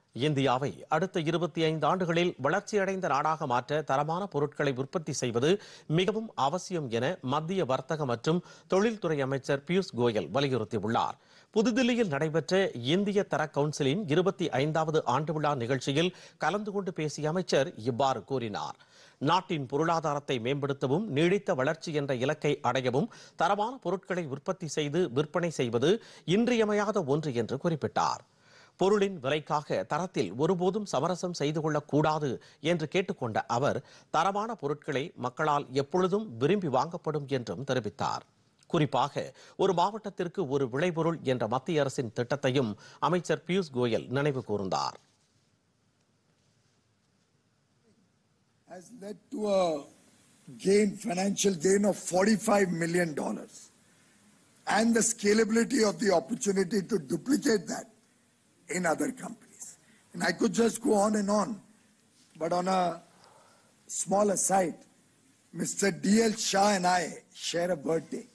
இந்தியாவை அடுத்த இருபத்தி ஐந்து ஆண்டுகளில் வளர்ச்சியடைந்த நாடாக மாற்ற தரமான பொருட்களை உற்பத்தி செய்வது மிகவும் அவசியம் என மத்திய வர்த்தக மற்றும் தொழில்துறை அமைச்சர் பியூஷ் கோயல் வலியுறுத்தியுள்ளார் புதுதில்லியில் நடைபெற்ற இந்திய தர கவுன்சிலின் இருபத்தி ஐந்தாவது ஆண்டு விழா நிகழ்ச்சியில் கலந்து கொண்டு பேசிய அமைச்சர் இவ்வாறு கூறினார் நாட்டின் பொருளாதாரத்தை மேம்படுத்தவும் நீடித்த வளர்ச்சி என்ற இலக்கை அடையவும் தரமான பொருட்களை உற்பத்தி செய்து விற்பனை செய்வது இன்றியமையாத ஒன்று என்று குறிப்பிட்டார் பொருளின் விலைக்காக தரத்தில் ஒருபோதும் சமரசம் செய்து கொள்ளக்கூடாது என்று கேட்டுக்கொண்ட அவர் தரமான பொருட்களை மக்களால் எப்பொழுதும் விரும்பி வாங்கப்படும் என்றும் தெரிவித்தார் குறிப்பாக ஒரு மாவட்டத்திற்கு ஒரு விளைபொருள் என்ற மத்திய அரசின் திட்டத்தையும் அமைச்சர் பியூஷ் கோயல் நினைவு கூர்ந்தார் has led to a gain, financial gain of $45 million and the scalability of the opportunity to duplicate that in other companies. And I could just go on and on, but on a small aside, Mr. D.L. Shah and I share a birthday.